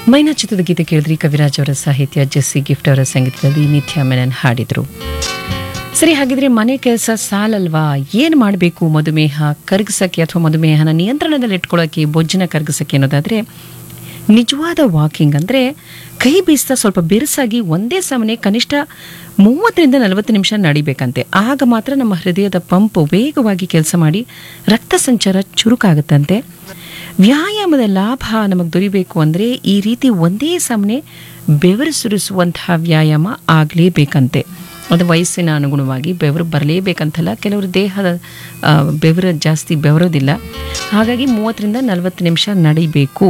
ಮೈನಾ ಚಿತ್ರದ ಗೀತೆ ಕೇಳಿದ್ರಿ ಕವಿರಾಜ್ ಅವರ ಸಾಹಿತ್ಯ ಜೆಸ್ಸಿ ಗಿಫ್ಟ್ ಅವರ ಸಂಗೀತದಲ್ಲಿ ನಿತ್ಯ ಮೆನನ್ ಹಾಡಿದ್ರು ಸರಿ ಹಾಗಿದ್ರೆ ಮನೆ ಕೆಲಸ ಸಾಲಲ್ವಾ ಏನು ಮಾಡಬೇಕು ಮಧುಮೇಹ ಕರಗಿಸಕ್ಕೆ ಅಥವಾ ಮಧುಮೇಹನ ನಿಯಂತ್ರಣದಲ್ಲಿ ಇಟ್ಕೊಳ್ಳೋಕೆ ಬೊಜ್ಜಿನ ಕರಗಿಸಕ್ಕೆ ಅನ್ನೋದಾದ್ರೆ ನಿಜವಾದ ವಾಕಿಂಗ್ ಅಂದರೆ ಕೈ ಬೀಸ್ತಾ ಸ್ವಲ್ಪ ಬಿರುಸಾಗಿ ಒಂದೇ ಸಮನೆ ಕನಿಷ್ಠ ಮೂವತ್ತರಿಂದ ನಲವತ್ತು ನಿಮಿಷ ನಡಿಬೇಕಂತೆ ಆಗ ಮಾತ್ರ ನಮ್ಮ ಹೃದಯದ ಪಂಪ್ ವೇಗವಾಗಿ ಕೆಲಸ ಮಾಡಿ ರಕ್ತ ಸಂಚಾರ ಚುರುಕಾಗುತ್ತಂತೆ ವ್ಯಾಯಾಮದ ಲಾಭ ನಮಗೆ ದೊರಿಬೇಕು ಅಂದರೆ ಈ ರೀತಿ ಒಂದೇ ಸಮನೆ ಬೆವರು ಸುರಿಸುವಂತಹ ವ್ಯಾಯಾಮ ಆಗಲೇಬೇಕಂತೆ ಅದು ವಯಸ್ಸಿನ ಅನುಗುಣವಾಗಿ ಬೆವರು ಬರಲೇಬೇಕಂತಲ್ಲ ಕೆಲವರು ದೇಹದ ಆ, ಬೆವರು ಜಾಸ್ತಿ ಬೆವರೋದಿಲ್ಲ ಹಾಗಾಗಿ ಮೂವತ್ತರಿಂದ ನಲವತ್ತು ನಿಮಿಷ ನಡಿಬೇಕು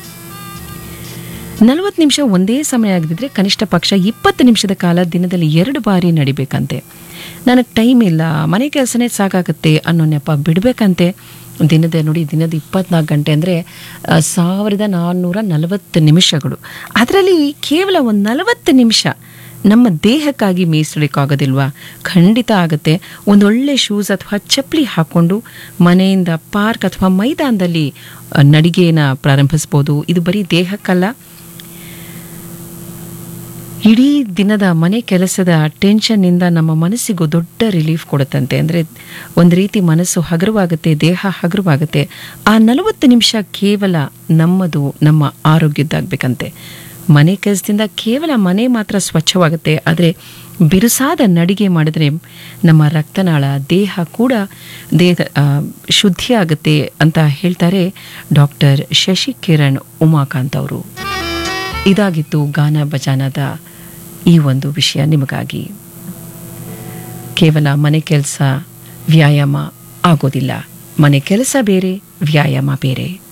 ನಲವತ್ತು ನಿಮಿಷ ಒಂದೇ ಸಮಯ ಆಗದಿದ್ರೆ ಕನಿಷ್ಠ ಪಕ್ಷ ಇಪ್ಪತ್ತು ನಿಮಿಷದ ಕಾಲ ದಿನದಲ್ಲಿ ಎರಡು ಬಾರಿ ನಡಿಬೇಕಂತೆ ನನಗೆ ಟೈಮ್ ಇಲ್ಲ ಮನೆ ಕೆಲಸನೇ ಸಾಕಾಗುತ್ತೆ ಅನ್ನೋ ನೆಪ ಬಿಡಬೇಕಂತೆ ದಿನದ ನೋಡಿ ದಿನದ ಇಪ್ಪತ್ನಾಲ್ಕು ಗಂಟೆ ಅಂದರೆ ಸಾವಿರದ ನಾನ್ನೂರ ನಲವತ್ತು ನಿಮಿಷಗಳು ಅದರಲ್ಲಿ ಕೇವಲ ಒಂದು ನಲವತ್ತು ನಿಮಿಷ ನಮ್ಮ ದೇಹಕ್ಕಾಗಿ ಮೀಸಲಿಕ್ಕಾಗೋದಿಲ್ವಾ ಖಂಡಿತ ಆಗುತ್ತೆ ಒಂದೊಳ್ಳೆ ಶೂಸ್ ಅಥವಾ ಚಪ್ಪಲಿ ಹಾಕ್ಕೊಂಡು ಮನೆಯಿಂದ ಪಾರ್ಕ್ ಅಥವಾ ಮೈದಾನದಲ್ಲಿ ಆ, ನಡಿಗೆನ ಪ್ರಾರಂಭಿಸ್ಬೋದು ಇದು ಬರೀ ದೇಹಕ್ಕಲ್ಲ ಇಡೀ ದಿನದ ಮನೆ ಕೆಲಸದ ಟೆನ್ಷನ್ನಿಂದ ನಮ್ಮ ಮನಸ್ಸಿಗೂ ದೊಡ್ಡ ರಿಲೀಫ್ ಕೊಡುತ್ತಂತೆ ಅಂದರೆ ಒಂದು ರೀತಿ ಮನಸ್ಸು ಹಗುರವಾಗುತ್ತೆ ದೇಹ ಹಗುರವಾಗುತ್ತೆ ಆ ನಲವತ್ತು ನಿಮಿಷ ಕೇವಲ ನಮ್ಮದು ನಮ್ಮ ಆರೋಗ್ಯದ್ದಾಗಬೇಕಂತೆ ಮನೆ ಕೆಲಸದಿಂದ ಕೇವಲ ಮನೆ ಮಾತ್ರ ಸ್ವಚ್ಛವಾಗುತ್ತೆ ಆದರೆ ಬಿರುಸಾದ ನಡಿಗೆ ಮಾಡಿದ್ರೆ ನಮ್ಮ ರಕ್ತನಾಳ ದೇಹ ಕೂಡ ದೇಹ ಆ, ಶುದ್ಧಿ ಆಗುತ್ತೆ ಅಂತ ಹೇಳ್ತಾರೆ ಡಾಕ್ಟರ್ ಶಶಿಕಿರಣ್ ಉಮಾಕಾಂತ್ ಅವರು ಇದಾಗಿತ್ತು ಗಾನ ಬಜಾನದ ಈ ಒಂದು ವಿಷಯ ನಿಮಗಾಗಿ ಕೇವಲ ಮನೆ ಕೆಲಸ ವ್ಯಾಯಾಮ ಆಗೋದಿಲ್ಲ ಮನೆ ಕೆಲಸ ಬೇರೆ ವ್ಯಾಯಾಮ ಬೇರೆ